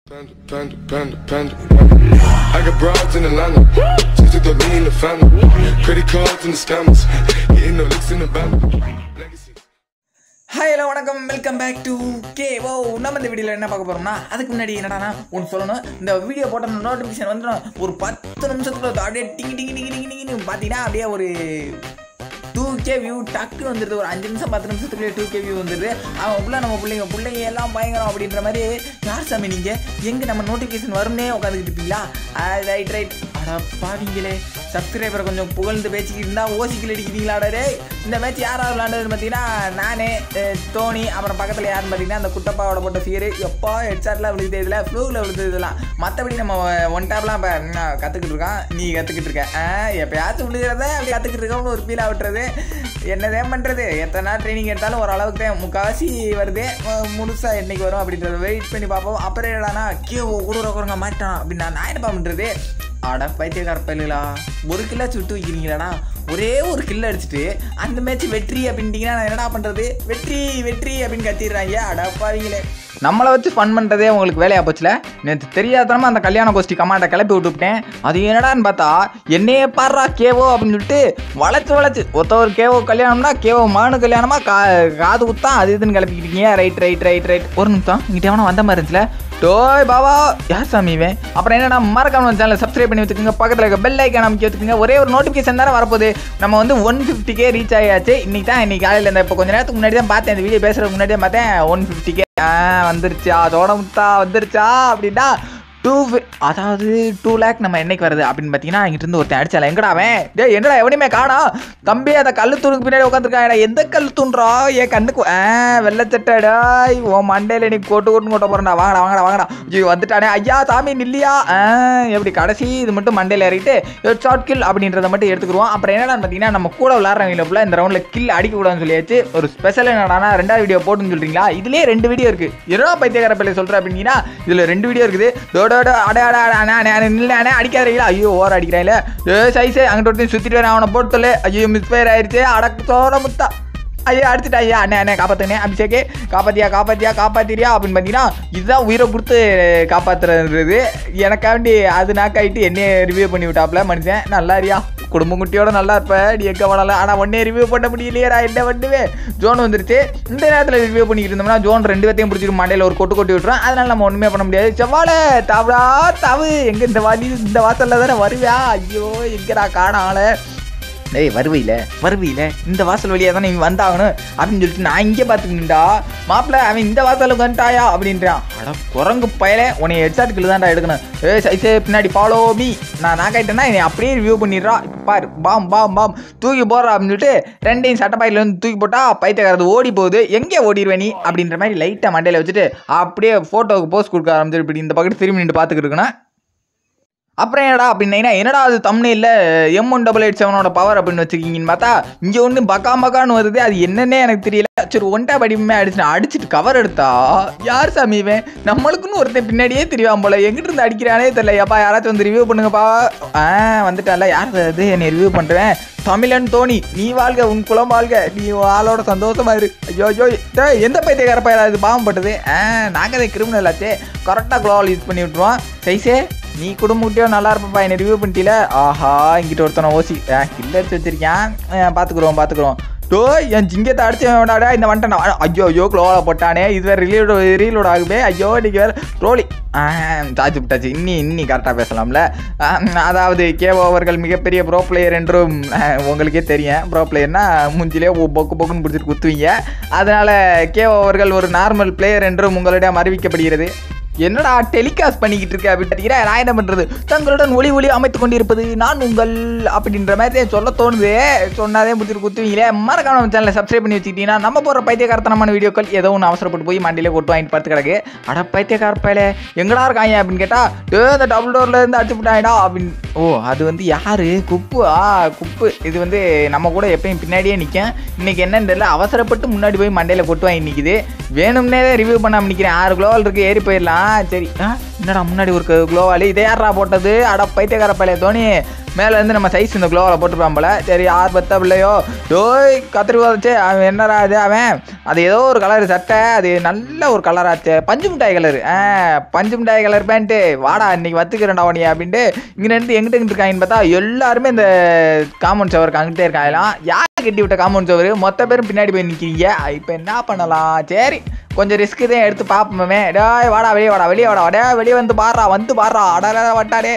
Panda, panda, panda, panda, panda. I got broads in Atlanta. Just to throw me in the family. Credit cards and the scammers. Getting no licks in the band. Legacy. Hi hello வணக்கம் welcome back to K O நம்ம இந்த வீடியோவில் என்ன பார்க்க போகிறோம்னா அதுக்கு முன்னாடி என்னடானா ஒன்று சொல்லணும் இந்த வீடியோ போட்ட நோட்டிஃபிகேஷன் வந்துடும் ஒரு பத்து நிமிஷத்துக்குள்ள அப்படியே டிங்கி டிங்கி டிங்கி டிங்கி டிங்கின்னு பார்த்தீங்கன்னா அப்படியே ஒரு டூ கே வியூ டக்குன்னு வந்துடுது ஒரு அஞ்சு நிமிஷம் பத்து நிமிஷத்துக்குள்ளே டூ கே வியூ வந்துடுது அவன் உள்ள நம்ம பிள்ளைங்க பிள்ளைங்க எல்லாம் பயங்கரம் அப்படின்ற மாதிரி யார் சாமி நீங்கள் எங்கே நம்ம நோட்டிஃபிகேஷன் வரும்னே உட்காந்துக்கிட்டு இருப்பீங்களா ரைட் ரைட் அடா பாவீங்களே சப்ஸ்கிரைபரை கொஞ்சம் புகழ்ந்து பேசிக்கிட்டு இருந்தால் ஓசிக்கில் அடிக்கிறீங்களாடா டேய் இந்த மேட்ச் யார் யார் விளாண்டதுன்னு பார்த்தீங்கன்னா நானே அஹ், தோனி அப்புறம் பக்கத்தில் யாருன்னு பார்த்தீங்கன்னா அந்த குட்டப்பாவோட போட்ட ஃபியரு எப்போ ஹெட்ஷாட்லாம் விழுது இதில் ஃப்ளூவில் விழுது இதெல்லாம் மற்றபடி நம்ம ஒன் டேப்லாம் இப்போ கற்றுக்கிட்டு இருக்கான் நீ கற்றுக்கிட்டு இருக்க ஆ, எப்பயாச்சும் விழுகிறத அப்படி கற்றுக்கிட்டு இருக்கோம்னு ஒரு ஃபீலாக விட்டுறது என்னதான் பண்ணுறது எத்தனை நாள் ட்ரைனிங் எடுத்தாலும் ஓரளவுக்கு தான் முக்கால்வாசி வருது அஹ், முழுசா என்னைக்கு வரும் அப்படின்றத வெயிட் பண்ணி பார்ப்போம் அப்புறம் என்னடானா கே ஓ கூட குரங்க மாட்டான் அப்படின்னா நான் என்னப்பா பண்ணுறது அட பைத்தியக்கார பயிலுங்களா ஒரு கிலோ சுட்டு வைக்கிறீங்களாடா ஒரே ஒரு கில்ல அடிச்சுட்டு அந்த மேட்ச் வெற்றி அப்படின்ட்டீங்கன்னா நான் என்னடா பண்ணுறது வெற்றி வெற்றி அப்படின்னு கத்திடுறாங்க அடப்பாவீங்களே நம்மளை வச்சு ஃபன் பண்ணுறதே உங்களுக்கு வேலையா போச்சுல நேற்று தெரியாதனமா அந்த கல்யாண கோஷ்டி கமாண்டை கிளப்பி விட்டுவிட்டேன் அது என்னடான்னு பார்த்தா என்னையே பாடுறா கேவோ அப்படின்னு சொல்லிட்டு வளைச்சு வளைச்சு ஒருத்த ஒரு கேவோ கல்யாணம்னா கேவோ மகனு கல்யாணமா கா காது குத்தா அது இதுன்னு கிளப்பிக்கிட்டீங்க ரைட் ரைட் ரைட் ரைட் ஒரு நிமிஷம் இங்கிட்ட எவனா வந்த மாதிரி இருந்துச்சுல டோய் பாபா யார் சாமி இவன் அப்புறம் என்னடா மறக்காம சேனலை சப்ஸ்கிரைப் பண்ணி வச்சுக்கோங்க பக்கத்தில் இருக்க பெல் ஐக்கான் அமைக்க வச்சுக்கோங்க ஒரே ஒரு நோட்டிஃபிகேஷன் தானே வரப்போகுது நம்ம வந்து ஒன் ஃபிஃப்டிக்கே ரீச் ஆயாச்சு இன்னைக்கு தான் இன்னைக்கு காலையில் இந்த இப்போ கொஞ்ச நேரத்துக்கு முன்னாடி தான் பார்த்தேன் இந்த வீடியோ பேசுறதுக்கு முன்னாடி தான் பார்த்தேன் ஒன் ஃபிஃப்டிக்கே வந்துருச்சா அதோட முத்தா வந்துருச்சா அப்படின்னா டூ அதாவது டூ லேக் நம்ம என்னைக்கு வருது அப்படின்னு பார்த்தீங்கன்னா இங்கிட்ட இருந்து ஒருத்தன் அடிச்சால எங்கடா அவன் டேய் எங்கடா எவனையுமே காணோம் தம்பி அந்த கல்லு தூணுக்கு பின்னாடி உட்காந்துருக்கான் எந்த கல்லு தூண்றா என் கண்ணுக்கு ஆ வெள்ளச்சட்டடா உன் மண்டையில நீ கொட்டு கொட்டு கொட்ட போறா வாங்கடா வாங்கடா வாங்கடா ஐயோ வந்துட்டானே ஐயா சாமி நில்லியா ஆ, எப்படி கடைசி இது மட்டும் மண்டையில இறக்கிட்டு ஷார்ட் கில் அப்படின்றத மட்டும் எடுத்துக்கிடுவோம் அப்புறம் என்னடா பார்த்தீங்கன்னா நம்ம கூட விளாட்றவங்க ஃபுல்லாக இந்த ரவுண்டில் கில் அடிக்கக்கூடாதுன்னு சொல்லியாச்சு ஒரு ஸ்பெஷல் என்னடானா ரெண்டாவது வீடியோ போட்டுன்னு சொல்றீங்களா இதுலேயே ரெண்டு வீடியோ இருக்கு என்னடா பைத்தியக்கார பிள்ளை சொல்கிறேன் அப்படின்னா இதில் ரெண்டு வீடியோ இருக்குது டோடோட அட அட அட அண்ணா அண்ணா அண்ணா நில்ல அண்ணா அடிக்காதீங்களா ஐயோ ஓர அடிக்கிறாங்களே ஏ சைஸே அங்கிட்ட ஒருத்தையும் சுற்றிட்டு வரேன் அவனை போட்டு சொல்லு ஐயோ மிஸ் ஃபயர் ஆயிடுச்சு அடக்கு சோட முத்தா ஐயா அடிச்சுட்டா ஐயா அண்ணே அண்ணே காப்பாத்துனே அபிஷேகே காப்பாத்தியா காப்பாத்தியா காப்பாத்திரியா அப்படின்னு பார்த்தீங்கன்னா இதுதான் உயிரை கொடுத்து காப்பாத்துறது எனக்காண்டி அது நாக்காயிட்டு என்னையே ரிவ்யூ பண்ணி விட்டாப்ல மனுஷன் நல்லா இருக்கியா குடும்பம் குட்டியோட நல்லா இருப்ப நீ எங்க பண்ணல ஆனால் ஒன்னே ரிவ்யூ பண்ண முடியலையேடா என்ன பண்ணுவேன் ஜோன் வந்துருச்சு இந்த நேரத்தில் ரிவ்யூ பண்ணிட்டு இருந்தோம்னா ஜோன் ரெண்டு பேர்த்தையும் பிடிச்சிட்டு மண்டையில் ஒரு கொட்டு கொட்டி விட்டுரும் அதனால நம்ம ஒன்றுமே பண்ண முடியாது செவ்வாழை தவடா தவு எங்க இந்த வாலி இந்த வாசல்ல தானே வருவியா ஐயோ எங்கடா காணால டேய் வருவையில வருவையில இந்த வாசல் வழியாக தானே இவன் வந்தாகணும் அப்படின்னு சொல்லிட்டு நான் இங்கே பார்த்துக்கிட்டா மாப்பிள்ள அவன் இந்த வாசலுக்கு வந்துட்டாயா அப்படின்றான் அட குரங்கு பயலே உன்னை ஹெட்ஷாட்டுக்குள்ள தான்டா எடுக்கணும் ஏ சைஸே பின்னாடி ஃபாலோ மீ நான் நான் கேட்டேன்னா என்னை அப்படியே ரிவ்யூ பண்ணிடுறா பாரு பாம் பாம் பாம் தூக்கி போடுறா அப்படின்னு சொல்லிட்டு ரெண்டையும் சட்டப்பாயில வந்து தூக்கி போட்டா பைத்தியக்காரது ஓடி போகுது எங்கே ஓடிடுவே நீ அப்படின்ற மாதிரி லைட்டாக மண்டையில் வச்சுட்டு அப்படியே ஃபோட்டோவுக்கு போஸ்ட் கொடுக்க ஆரம்பிச்சிட்டு இப்படி இந்த பக்கத்து திரும்பி நின்று பார்த்துக்கிட்டு இருக்கேன்னா அப்புறம் என்னடா அப்படின்னா என்னடா அது தமிழில் எம் ஒன் டபுள் எயிட் செவனோட பவர் அப்படின்னு வச்சுக்கிங்கன்னு பார்த்தா இங்கே ஒன்று பக்கா பக்கான்னு வருது அது என்னன்னே எனக்கு தெரியல சரி ஒன்டா படிப்புமே அடிச்சு அடிச்சுட்டு கவர் எடுத்தா யார் சாமி இவன் நம்மளுக்குன்னு ஒருத்தன் பின்னாடியே தெரியாம போல எங்கிட்ட இருந்து அடிக்கிறானே தெரியல எப்பா யாராச்சும் வந்து ரிவ்யூ பண்ணுங்கப்பா ஆ வந்துட்டால யார் அது என்னை ரிவ்யூ பண்ணுறேன் தமிழன் தோனி நீ வாழ்க உன் குலம் வாழ்க நீ ஆளோட சந்தோஷமா இரு ஐயோ ஐயோ டேய், எந்த பைத்தியக்கார பையன் இது பாவம் பட்டது ஆ நாங்கள் தான் கிரிமினல் ஆச்சே கரெக்டாக குளோவால் யூஸ் பண்ணி விட்ருவோம் சைஸே நீ குடும்பத்தியோ நல்லா இருப்பப்பா என்னை ரிவ்யூ பண்ணிட்டீல ஆஹா இங்கிட்ட ஒருத்தனை ஓசி கில்ல அடிச்சு வச்சிருக்கேன் ஆ, பார்த்துக்குறோம் பார்த்துக்குறோம் டோ என் ஜிங்கத்தை அடிச்சு வேண்டாடா இந்த வந்துட்டேன் ஐயோ ஐயோ க்ளோவால போட்டானே இது வேறு ரீலோட ரீலோட் ஆகுமே ஐயோ இன்னைக்கு வேறு ட்ரோலி சாச்சு விட்டாச்சு இன்னி இன்னி கரெக்டாக பேசலாம்ல ஆ, அதாவது கேவோ அவர்கள் மிகப்பெரிய ப்ரோ பிளேயர் என்றும் ஆ, உங்களுக்கே தெரியும் ப்ரோ பிளேயர்னா மூஞ்சிலே ஒ- பொக்கு பொக்குன்னு பிடிச்சிட்டு குத்துவீங்க அதனால் கேவோ அவர்கள் ஒரு நார்மல் பிளேயர் என்றும் உங்களிடம் அறிவிக்கப்படுகிறது என்னடா டெலிகாஸ்ட் பண்ணிக்கிட்டு இருக்க அப்படின்னு பார்த்தீங்கன்னா நான் என்ன பண்ணுறது தங்களுடன் ஒளி ஒளி அமைத்து கொண்டிருப்பது நான் உங்கள் அப்படின்ற மாதிரி தான் சொல்ல தோணுது சொன்னாதே முடிச்சுட்டு குத்துவீங்களே மறக்காம நம்ம சேனலை சப்ஸ்கிரைப் பண்ணி வச்சுக்கிட்டீங்கன்னா நம்ம போகிற பைத்தியகாரத்தனமான வீடியோக்கள் ஏதோ ஒன்று அவசரப்பட்டு போய் மண்டியிலே கொட்டு வாங்கிட்டு பார்த்து கிடக்கு அட பைத்தியக்கார பயலே எங்கடா இருக்காங்க அப்படின்னு கேட்டால் டே இந்த டபுள் டோர்ல இருந்து அடிச்சு விட்டாங்கடா அப்படின்னு ஓ அது வந்து யாரு குப்பு ஆ குப்பு இது வந்து நம்ம கூட எப்பயும் பின்னாடியே நிற்கும் இன்னைக்கு என்னன்னு தெரியல அவசரப்பட்டு முன்னாடி போய் மண்டையில் கொட்டு வாங்கி நிற்கிது வேணும்னே ரிவ்யூ பண்ணாம நிற்கிறேன் ஆறு குளோவால் இருக்கு ஏறி போயிடலாம் சரி ஆ என்னடா முன்னாடி ஒரு குளோவால் இதே யாரா போட்டது அட பைத்தியக்கார பழைய தோனி மேலே இருந்து நம்ம சைஸ் இந்த க்ளோவில் போட்டுருப்பான் போல சரி யார் பத்தா பிள்ளையோ டோய் கத்திரி வச்சு அவன் என்னடா அது அவன் அது ஏதோ ஒரு கலர் சட்டை அது நல்ல ஒரு கலராச்சு பஞ்சு மிட்டாய் கலர் ஆ பஞ்சு மிட்டாய் கலர் பேண்ட்டு வாடா இன்னைக்கு வத்துக்கிறேன்டா உனியா அப்படின்ட்டு இங்கே இருந்து எங்கிட்ட எங்கிட்ட இருக்காங்கன்னு பார்த்தா எல்லாருமே இந்த காம்பவுண்ட் சவருக்கு அங்கிட்டே இருக்காங்களாம் யார் கட்டி விட்ட காம்பவுண்ட் சவர் மொத்த பேரும் பின்னாடி போய் நிற்கிறீங்க இப்போ என்ன பண்ணலாம் சரி கொஞ்சம் ரிஸ்க் தான் எடுத்து பார்ப்போமே டேய் வாடா வெளியே வாடா வெளியே வாடா டே வெளியே வந்து பாடுறா வந்து பாடுறா அடா வட்டாடே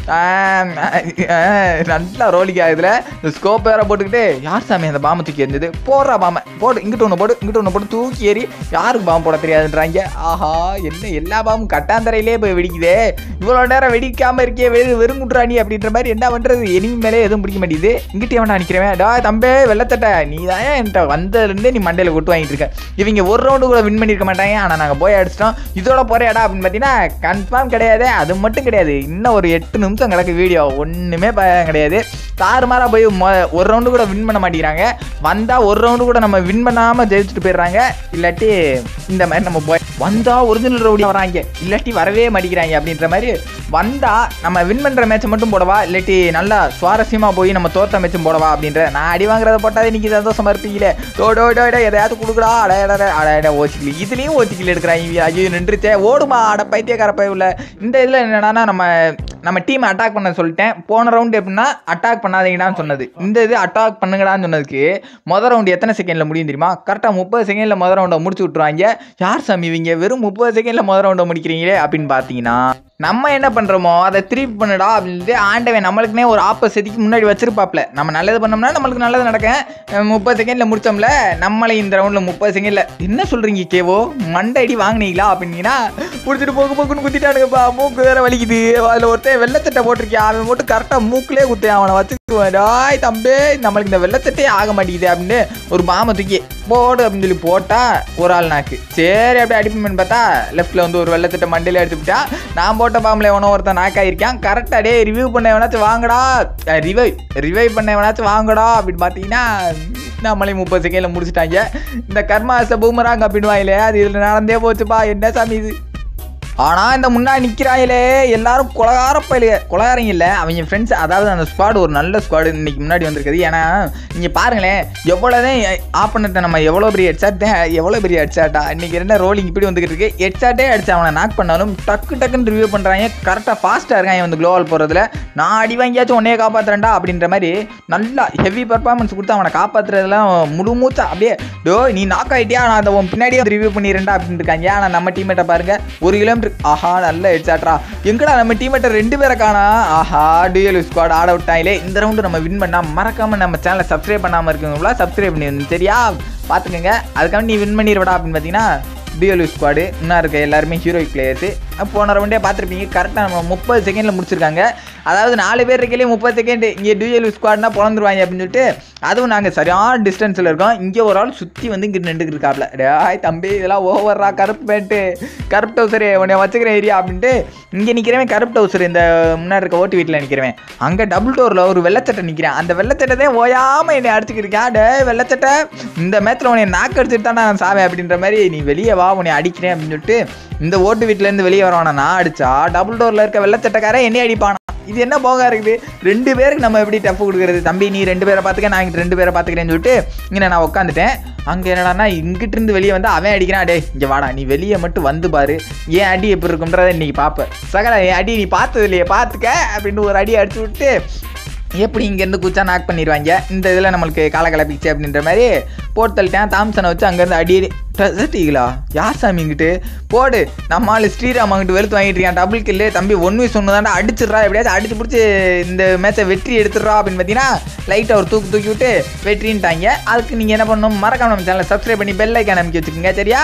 நல்லா ரோலிக்கா இதில் இந்த ஸ்கோப் வேற போட்டுக்கிட்டு யார் சாமி அந்த பாம்பை தூக்கி எரிஞ்சது போடுறா பாம்பை போடு இங்கிட்ட ஒன்று போடு இங்கிட்ட ஒன்று போட்டு தூக்கி ஏறி யாருக்கு பாம்பு போட தெரியாதுன்றாங்க ஆஹா என்ன எல்லா பாம்பும் கட்டாந்தரையிலே போய் வெடிக்குதே இவ்வளோ நேரம் வெடிக்காம இருக்கே வெறு வெறுங்குட்றாணி அப்படின்ற மாதிரி என்ன பண்ணுறது எனிமி மேலே எதுவும் பிடிக்க மாட்டேங்குது இங்கிட்ட வேணா நிற்கிறேன் டா தம்பே வெள்ளத்தட்டை நீ தான் என்கிட்ட வந்ததுலேருந்தே நீ மண்டையில் கொட்டு வாங்கிட்டு இருக்க இவங்க ஒரு ரவுண்டு கூட வின் பண்ணியிருக்க மாட்டாங்க ஆனால் நாங்கள் போய் அடிச்சிட்டோம் இதோட போறேடா அப்படின்னு பார்த்தீங்கன்னா கன்ஃபார்ம் கிடையாது அது மட்டும் கிடையாது இன்னும் ஒரு எட்டு நிமிஷம் கிடக்கு வீடியோ ஒன்றுமே கிடையாது தாறுமாறாக போய் மொ ஒரு ரவுண்டு கூட வின் பண்ண மாட்டேங்கிறாங்க வந்தால் ஒரு ரவுண்டு கூட நம்ம வின் பண்ணாமல் ஜெயிச்சுட்டு போயிடுறாங்க இல்லாட்டி இந்த மாதிரி நம்ம போய் வந்தால் ஒரிஜினல் ரவுடி வராங்க இல்லாட்டி வரவே மாட்டேங்கிறாங்க அப்படின்ற மாதிரி வந்தால் நம்ம வின் பண்ணுற மேட்ச்சை மட்டும் போடவா இல்லாட்டி நல்லா சுவாரஸ்யமாக போய் நம்ம தோத்த மேட்சும் போடவா அப்படின்ற நான் அடி வாங்குறத போட்டால் இன்னைக்கு சந்தோஷமா இருப்பீங்களே டோ டோ டோ டோ எதையாவது கொடுக்குடா அட அட அட அட ஓச்சிக்கலி இதுலேயும் ஓச்சிக்கலி எடுக்கிறாங்க ஐயோ நின்றுச்சே ஓடுமா அட பைத்தியக்கார பையில் இந்த இதில் என்னன்னா நம்ம நம்ம டீம் அட்டாக் பண்ண சொல்லிட்டேன் போன ரவுண்டு எப்படின்னா அட்டாக் பண்ணாதீங்கடான்னு சொன்னது இந்த இது அட்டாக் பண்ணுங்கடான்னு சொன்னதுக்கு மொதல் ரவுண்டு எத்தனை செகண்டில் முடியும் தெரியுமா கரெக்டாக முப்பது செகண்டில் மொதல் ரவுண்டை முடிச்சு விட்ருவாங்க யார் சாமி இவங்க வெறும் முப்பது செகண்டில் மொதல் ரவுண்டை முடிக்கிறீங்களே அப்படின்னு பார்த்தீங்கன்னா நம்ம என்ன பண்ணுறோமோ அதை திருப்பி பண்ணுடா அப்படின்ட்டு ஆண்டவன் நம்மளுக்குனே ஒரு ஆப்போசிட்டிக்கு முன்னாடி வச்சிருப்பாப்ல நம்ம நல்லது பண்ணோம்னா நம்மளுக்கு நல்லது நடக்கும் முப்பது செகண்டில் முடிச்சோம்ல நம்மளை இந்த ரவுண்டில் முப்பது செகண்டில் என்ன சொல்கிறீங்க கேவோ மண்டை அடி வாங்குனீங்களா அப்படின்னா பிடிச்சிட்டு போக்கு போக்குன்னு குத்திட்டானுங்கப்பா மூக்கு வேற வலிக்குது அதில் ஒருத்தன் வெள்ளத்தட்டை போட்டிருக்கியா அவன் போட்டு கரெக்டாக மூக்குலேயே குத்தேன் அவனை வச்சுக்குவேன் டாய் தம்பி நம்மளுக்கு இந்த வெள்ளத்தட்டே ஆக மாட்டேங்குது அப்படின்னு ஒரு மாமை தூக்கி போடு அப்படின்னு சொல்லி போட்டால் ஒரு ஆள் நாக்கு சரி அப்படியே அடிப்பேன் பார்த்தா லெஃப்ட்டில் வந்து ஒரு வெள்ளத்திட்ட மண்டையில் அடிச்சுட்டா நான் போட்ட பாம்பில் எவனோ ஒருத்தன் நாக்காயிருக்கான் கரெக்டாக டே ரிவ்யூ பண்ண எவனாச்சும் வாங்கடா ரிவை ரிவை பண்ண எவனாச்சும் வாங்கடா அப்படின்னு பார்த்தீங்கன்னா நம்மளே முப்பது செகண்டில் முடிச்சிட்டாங்க இந்த கர்மாச பூமராங்க அப்படின்னு வாயிலே அது இதில் நடந்தே போச்சுப்பா என்ன சாமி இது ஆனால் இந்த முன்னாடி நிற்கிறாங்களே எல்லாரும் கொலகார பயிலுக கொலகாரங்க இல்லை அவங்க ஃப்ரெண்ட்ஸ் அதாவது அந்த ஸ்குவாடு ஒரு நல்ல ஸ்குவாடு இன்னைக்கு முன்னாடி வந்திருக்குது ஏன்னா நீங்கள் பாருங்களேன் எவ்வளோதான் ஆப்பனத்தை நம்ம எவ்வளோ பெரிய ஹெட்ஷாட் தான் எவ்வளோ பெரிய ஹெட்ஷாட்டா இன்னைக்கு என்ன ரோலிங் இப்படி வந்துக்கிட்டு இருக்கு ஹெட்ஷாட்டே அடிச்சு அவனை நாக் பண்ணாலும் டக்கு டக்குன்னு ரிவ்யூ பண்ணுறாங்க கரெக்டாக ஃபாஸ்ட்டாக இருக்காங்க வந்து க்ளோவால் போகிறதுல நான் அடி வாங்கியாச்சும் உன்னையே காப்பாற்றுறேன்டா அப்படின்ற மாதிரி நல்லா ஹெவி பர்ஃபார்மன்ஸ் கொடுத்து அவனை காப்பாற்றுறதுலாம் முழு மூச்சா அப்படியே டோ நீ நாக் ஆகிட்டியா நான் அதை உன் பின்னாடியே ரிவ்யூ பண்ணிடுறேன்டா அப்படின்னு இருக்காங்க ஆனால் நம்ம டீம்மேட்டை பாருங்க ஒரு கிலோமீட்டர் ஆஹா நல்ல ஹெட்ஷாட்ரா எங்கடா நம்ம டீம்மேட்டை ரெண்டு பேரை காணா ஆஹா டிஎல் ஸ்குவாட் ஆட விட்டாங்களே இந்த ரவுண்டு நம்ம வின் பண்ணா மறக்காம நம்ம சேனலை சப்ஸ்கிரைப் பண்ணாமல் இருக்கவங்களா சப்ஸ்கிரைப் பண்ணி சரியா பார்த்துக்கோங்க அதுக்காக நீ வின் பண்ணிடுவடா அப்படின்னு பார்த்தீங்கன்னா டிஎல் ஸ்குவாடு இன்னும் இருக்க எல்லாருமே ஹீரோயிக் பிளேயர்ஸு போன ரவுண்டே பார்த்துருப்பீங்க கரெக்டாக நம்ம முப்பது செகண்டில் முடிச்சிருக்காங்க அதாவது நாலு பேர் இருக்கையிலே முப்பது செகண்ட் இங்கே டிஎல் ஸ்குவாட்னா பிறந்துருவாங்க அப்படின்னு சொல்லிட்டு அதுவும் நாங்கள் சரியான டிஸ்டன்ஸில் இருக்கோம் இங்கே ஒரு ஆள் சுற்றி வந்து இங்கே நின்றுட்டு இருக்காப்ல டேய் தம்பி இதெல்லாம் ஓவர்ரா கருப்பு பேண்ட்டு கருப்பு டவுசரு உன்னை வச்சுக்கிறேன் ஏரியா அப்படின்ட்டு இங்கே நிற்கிறவன் கருப்பு டவுசர் இந்த முன்னாடி இருக்க ஓட்டு வீட்டில் நிற்கிறவன் அங்கே டபுள் டோரில் ஒரு வெள்ளச்சட்டை நிற்கிறேன் அந்த வெள்ளச்சட்டை தான் ஓயாமல் என்னை அடிச்சுக்கிருக்கேன் டே வெள்ளச்சட்டை இந்த மேத்தில் உன்னை நாக்கு அடிச்சுட்டு தான் நான் சாவேன் அப்படின்ற மாதிரி நீ வெளியே வா உன்னை அடிக்கிறேன் அப்படின்னு சொல்லிட்டு இந்த ஓட்டு வீட்டிலேருந்து வெளியே வரவானா நான் அடிச்சா டபுள் டோரில் இருக்க வெள்ளச்சட்டைக்காரன் என்னை அடிப்பானா இது என்ன போகா இருக்குது ரெண்டு பேருக்கு நம்ம எப்படி டஃப் கொடுக்குறது தம்பி நீ ரெண்டு பேரை பார்த்துக்க நான் இங்கிட்டு ரெண்டு பேரை பார்த்துக்கிறேன்னு சொல்லிட்டு இங்கே நான் உட்காந்துட்டேன் அங்கே என்னடான்னா இங்கிட்டு இருந்து வெளியே வந்து அவன் அடிக்கிறான் டே இங்கே வாடா நீ வெளியே மட்டும் வந்து பாரு ஏன் அடி எப்படி இருக்குன்றதை இன்னைக்கு பார்ப்பேன் சகல என் அடி நீ பார்த்தது இல்லையே பார்த்துக்க அப்படின்னு ஒரு அடி அடிச்சு விட்டு எப்படி இங்கேருந்து கூச்சா நாக் பண்ணிடுவாங்க இந்த இதில் நம்மளுக்கு காலை கிளப்பிச்சு அப்படின்ற மாதிரி போட்டு தள்ளிட்டேன் தாம்சனை வச்சு அங்கேருந்து அடி டீங்களா யார் சாமி இங்கிட்டு போடு நம்ம ஆள் ஸ்ரீராம் அங்கிட்டு வெளுத்து வாங்கிட்டு இருக்கான் டபுள் கில்லு தம்பி ஒன் வீஸ் ஒன்று தாண்டா அடிச்சிடுறா எப்படியாச்சும் அடிச்சு பிடிச்சி இந்த மேட்சை வெற்றி எடுத்துடுறா அப்படின்னு பார்த்தீங்கன்னா லைட்டாக ஒரு தூக்கு தூக்கி விட்டு வெற்றின்ட்டாங்க அதுக்கு நீங்கள் என்ன பண்ணணும் மறக்காம நம்ம சேனலை சப்ஸ்கிரைப் பண்ணி பெல் ஐக்கான் அமைக்க வச்சுக்கோங்க சரியா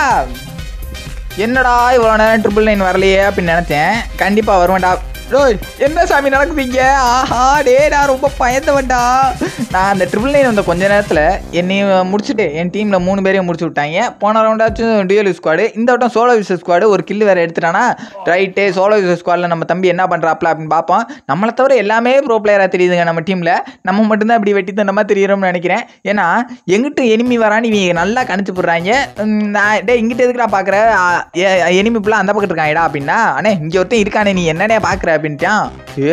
என்னடா இவ்வளோ நேரம் ட்ரிபிள் நைன் வரலையே அப்படின்னு நினச்சேன் கண்டிப்பாக வருவேன்டா டோய் என்ன சாமி நடக்குதுங்க ஆஹா டே நான் ரொம்ப பயந்தவன்டா நான் அந்த ட்ரிபிள் நைன் வந்த கொஞ்ச நேரத்தில் என்னையும் முடிச்சுட்டு என் டீமில் மூணு பேரையும் முடிச்சு விட்டாங்க போன ரவுண்டாச்சும் டியூல் ஸ்குவாடு இந்த வட்டம் சோலோ விசஸ் ஸ்குவாடு ஒரு கில்லு வேறு எடுத்துட்டானா ரைட்டு சோலோ விசஸ் ஸ்குவாடில் நம்ம தம்பி என்ன பண்ணுறாப்ல அப்படின்னு பார்ப்போம் நம்மளை தவிர எல்லாமே ப்ரோ பிளேயராக தெரியுதுங்க நம்ம டீமில் நம்ம மட்டும்தான் இப்படி வெட்டி தண்டமாக தெரியுறோம்னு நினைக்கிறேன் ஏன்னா எங்கிட்ட எனிமி வரான்னு இவங்க நல்லா கணிச்சு போடுறாங்க உம், நான் டே இங்கிட்ட எதுக்குடா பார்க்குற எனிமி ஃபுல்லாக அந்த பக்கத்து இருக்காங்கடா அப்படின்னா அண்ணே இங்கே ஒருத்தன் இருக்கானே நீ என்னடே பார்க்குற அப்படின்ட்டான் ஏ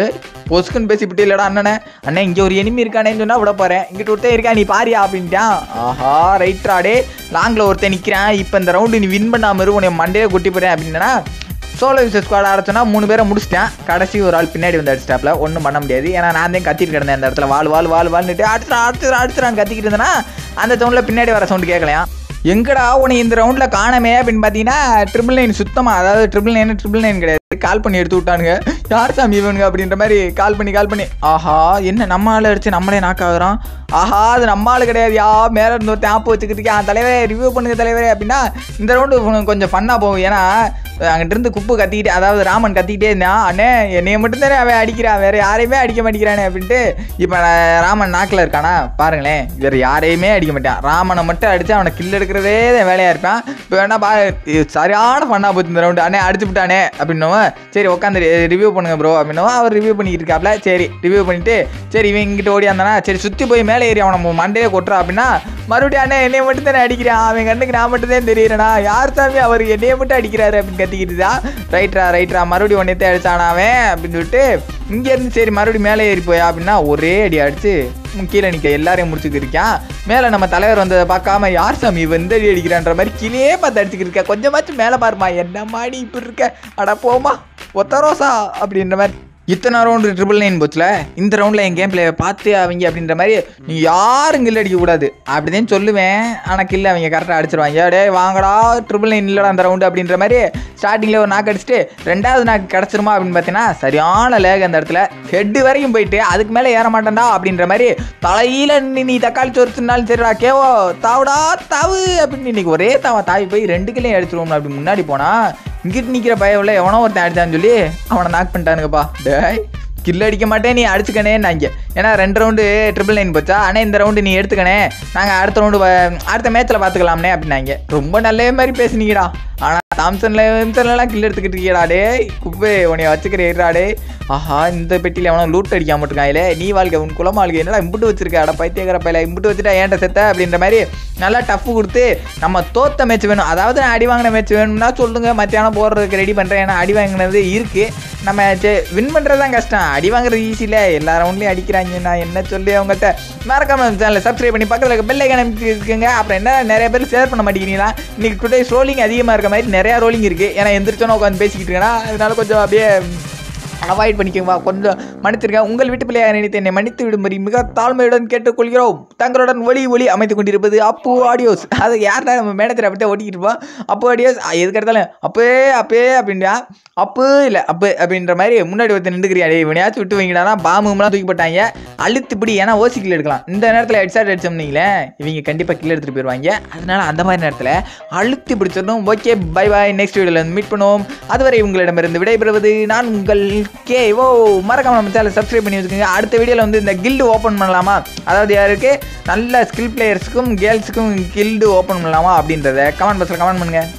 பொசுக்குன்னு பேசிவிட்டு இல்லடா அண்ணனே அண்ணே இங்கே ஒரு எனிமி இருக்கானேன்னு சொன்னா விட போகிறேன் இங்கிட்ட ஒருத்தன் இருக்கா நீ பாரியா அப்படின்ட்டான் ஆஹா ரைட்ராடே லாங்கில் ஒருத்தன் நிற்கிறான் இப்போ இந்த ரவுண்டு நீ வின் பண்ணாம இரு உன்னை மண்டையே கொட்டி போகிறேன் அப்படின்னா சோலோ விசஸ் ஸ்குவாட் ஆரச்சோன்னா மூணு பேரை முடிச்சிட்டேன் கடைசி ஒரு ஆள் பின்னாடி வந்து அடிச்சிட்டாப்ல ஒன்றும் பண்ண முடியாது ஏன்னா நான் தான் கத்திட்டு கிடந்தேன் அந்த இடத்துல வாழ் வாழ் வாழ் வாழ்னுட்டு அடிச்சுறான் அடிச்சுறான் அடிச்சுறான் கத்திக்கிட்டு இருந்தேன்னா அந்த சவுண்டில் பின்னாடி வர சவுண்டு கேட்கலையா எங்கடா உன்னை இந்த ரவுண்டில் காணமே அப்படின்னு பார்த்தீங்கன்னா ட்ரிபிள் நைன் சுத்தமாக அதாவது ட்ரிபிள் நைன் ட்ரிபிள் நைன் கிடையாது கால் பண்ணி எடுத்து விட்டானுங்க யார் சாமி இவனுங்க அப்படின்ற மாதிரி கால் பண்ணி கால் பண்ணி ஆஹா என்ன நம்ம ஆள் அடிச்சு நம்மளே நாக் ஆகுறோம் ஆஹா அது நம்ம ஆள் கிடையாது யா மேலே இருந்து ஒருத்தன் ஆப்பு வச்சுக்கிட்டு ஆ தலைவரே ரிவ்யூ பண்ணுங்க தலைவரே அப்படின்னா இந்த ரவுண்டு கொஞ்சம் ஃபன்னாக போகும் ஏன்னா அங்கிட்ட இருந்து குப்பு கத்திக்கிட்டே அதாவது ராமன் கத்திக்கிட்டே இருந்தான் அண்ணே என்னைய மட்டும்தானே அவன் அடிக்கிறான் வேற யாரையுமே அடிக்க மாட்டேங்கிறானே அப்படின்ட்டு இப்போ ராமன் நாக்கில் இருக்கானா பாருங்களேன் வேற யாரையுமே அடிக்க மாட்டான் ராமனை மட்டும் அடிச்சு அவனை கில் எடுக்கிறதே தான் வேலையாக இருப்பான் இப்போ வேணா பா இது சரியான ஃபன்னாக போச்சு இந்த ரவுண்டு அண்ணே அடிச்சு விட்டானே அப்படின்னவன் சரி உட்காந்து ரிவ்யூ பண்ணுங்க ப்ரோ அப்படின்னவன் அவர் ரிவ்யூ பண்ணிக்கிட்டு இருக்காப்ல சரி ரிவ்யூ பண்ணிட்டு சரி இவன் இங்கிட்ட ஓடி வந்தானா சரி சுற்றி போய் மேலே ஏறி அவனை மண்டையே கொட்டுறா அப்படின்னா மறுபடியும் அண்ணே என்னைய மட்டும் தானே அடிக்கிறான் அவன் கண்ணுக்கு நான் மட்டும் தான் தெரியுறேனா யார் சாமி அவர் என்னைய மட்டும் அடிக்கிறாரு அப்படின்னு கத்திக்கிட்டு தான் ரைட்ரா ரைட்ரா மறுபடியும் ஒன்றே அடிச்சானா அவன் அப்படின்னு சொல்லிட்டு இங்கேருந்து சரி மறுபடியும் மேலே ஏறி போயா அப்படின்னா ஒரே அடி அடிச்சு உம் கீழே நிற்க எல்லாரையும் முடிச்சுக்கிட்டு இருக்கான் மேலே நம்ம தலைவர் வந்ததை பார்க்காம யார் சாமி இவன் இந்த அடி அடிக்கிறான்ற மாதிரி கீழே பார்த்து அடிச்சுக்கிட்டு இருக்க கொஞ்சமாச்சும் மேலே பாருமா என்ன மாடி இப்படி இருக்க அட போமா ஒத்த ரோசா அப்படின்ற மாதிரி இத்தனை ரவுண்டு ட்ரிபிள் நைன் போச்சுல இந்த ரவுண்டில் என் கேம் பிளே பார்த்து அவங்க அப்படின்ற மாதிரி நீ யாரும் கில் அடிக்கக்கூடாது அப்படிதான் சொல்லுவேன் ஆனால் கில் அவங்க கரெக்டாக அடிச்சிருவாங்க டே வாங்கடா ட்ரிபிள் நைன் இல்லைடா அந்த ரவுண்டு அப்படின்ற மாதிரி ஸ்டார்டிங்கில் ஒரு நாக்கு அடிச்சுட்டு ரெண்டாவது நாக்கு கிடச்சிருமா அப்படின்னு பார்த்தீங்கன்னா சரியான லேக் அந்த இடத்துல ஹெட்டு வரைக்கும் போயிட்டு அதுக்கு மேலே ஏற மாட்டேன்டா அப்படின்ற மாதிரி தலையில நீ நீ தக்காளி சோறு தின்னாலும் சரிடா கேவோ தாவுடா தாவு அப்படின்னு இன்னைக்கு ஒரே தாவா தாவி போய் ரெண்டு கிளையும் அடிச்சிருவோம் அப்படி முன்னாடி போனா இங்கிட்டு நிற்கிற பயம் இல்லை எவனோ ஒருத்தன் அடிச்சான்னு சொல்லி அவனை நாக் பண்ணிட்டானுங்கப்பா டேய் கில் அடிக்க மாட்டேன் நீ அடிச்சுக்கணே நாங்க ஏன்னா ரெண்டு ரவுண்டு ட்ரிபிள் நைன் போச்சா ஆனால் இந்த ரவுண்டு நீ எடுத்துக்கணே நாங்கள் அடுத்த ரவுண்டு அடுத்த மேட்ச்சில் பார்த்துக்கலாம்னே அப்படின்னாங்க ரொம்ப நல்ல மாதிரி பேசுனீங்கடா ஆனால் தாம்சன்ல தாம்சன்லாம் கில் எடுத்துக்கிட்டு இருக்கீடா டே குப்பே உன்னைய வச்சுக்கிறேடா டே ஆஹா இந்த பெட்டியில் எவனோ லூட் அடிக்காம இருக்காங்களே நீ வாழ்க்கை உன் குலம் வாழ்க்கை என்னடா இம்புட்டு வச்சிருக்க அட பைத்தியக்கிற பையில இம்புட்டு வச்சுட்டா ஏன்ட்ட செத்த அப்படின்ற மாதிரி நல்லா டஃப் கொடுத்து நம்ம தோத்த மேட்ச் வேணும் அதாவது நான் அடி வாங்கின மேட்ச் வேணும்னா சொல்லுங்க மத்தியானம் போடுறதுக்கு ரெடி பண்ணுறேன் ஏன்னா அடி வாங்கினது இருக்குது நம்ம வின் பண்ணுறது தான் கஷ்டம் அடி வாங்குறது ஈஸி இல்லை எல்லா ரவுண்ட்லேயும் அடிக்கிறாங்க நான் என்ன சொல்லி அவங்ககிட்ட மறக்காம சேனலை சப்ஸ்கிரைப் பண்ணி பக்கத்தில் இருக்க பெல் ஐக்கன் இருக்குங்க அப்புறம் என்ன நிறைய பேர் ஷேர் பண்ண மாட்டேங்கிறீங்களா இன்னைக்கு டுடே ரோலிங் அதிகமாக இருக்க மாதிரி நிறையா ரோலிங் இருக்குது ஏன்னா எந்திரிச்சோன்னா உட்காந்து பேசிக்கிட்டு இருக்கேன்னா அதனால கொஞ்சம் அப்படியே அவாய்ட் பண்ணிக்கோங்க கொஞ்சம் மன்னித்திருக்கேன் உங்கள் வீட்டு பிள்ளையாக நினைத்து என்னை மன்னித்து விடும்படி மிக தாழ்மையுடன் கேட்டுக்கொள்கிறோம் தங்களுடன் ஒளி ஒளி அமைத்துக் கொண்டிருப்பது அப்பு ஆடியோஸ் அது யார்டா நம்ம மேடத்தில் அப்படியே ஓட்டிக்கிட்டு இருப்போம் அப்பு ஆடியோஸ் எதுக்கு எடுத்தாலும் அப்பே அப்பே அப்படின்டா அப்பு இல்லை அப்பு அப்படின்ற மாதிரி முன்னாடி ஒருத்தர் நின்றுக்கிறியா டே இவனையாச்சும் விட்டு வைங்கடானா பாம்புலாம் தூக்கி போட்டாங்க அழுத்து பிடி ஏன்னா ஓசி கில் எடுக்கலாம் இந்த நேரத்தில் ஹெட்ஷாட் அடிச்சோம்னீங்களே இவங்க கண்டிப்பாக கில் எடுத்துகிட்டு போயிடுவாங்க அதனால அந்த மாதிரி நேரத்தில் அழுத்தி பிடிச்சிடணும் ஓகே பை பாய் நெக்ஸ்ட் வீடியோவில் வந்து மீட் பண்ணுவோம் அதுவரை உங்களிடமிருந்து விடைபெறுவது நான் உங்கள் கே ஓ மறக்காம நம்ம சேனல் சப்ஸ்கிரைப் பண்ணி வச்சுக்கோங்க அடுத்த வீடியோவில் வந்து இந்த கில்டு ஓப்பன் பண்ணலாமா அதாவது யாருக்கு நல்ல ஸ்கில் பிளேயர்ஸுக்கும் கேர்ள்ஸுக்கும் கில்டு ஓப்பன் பண்ணலாமா அப்படின்றத கமெண்ட் பாக்ஸில் கமெண்ட் பண்ணுங்கள்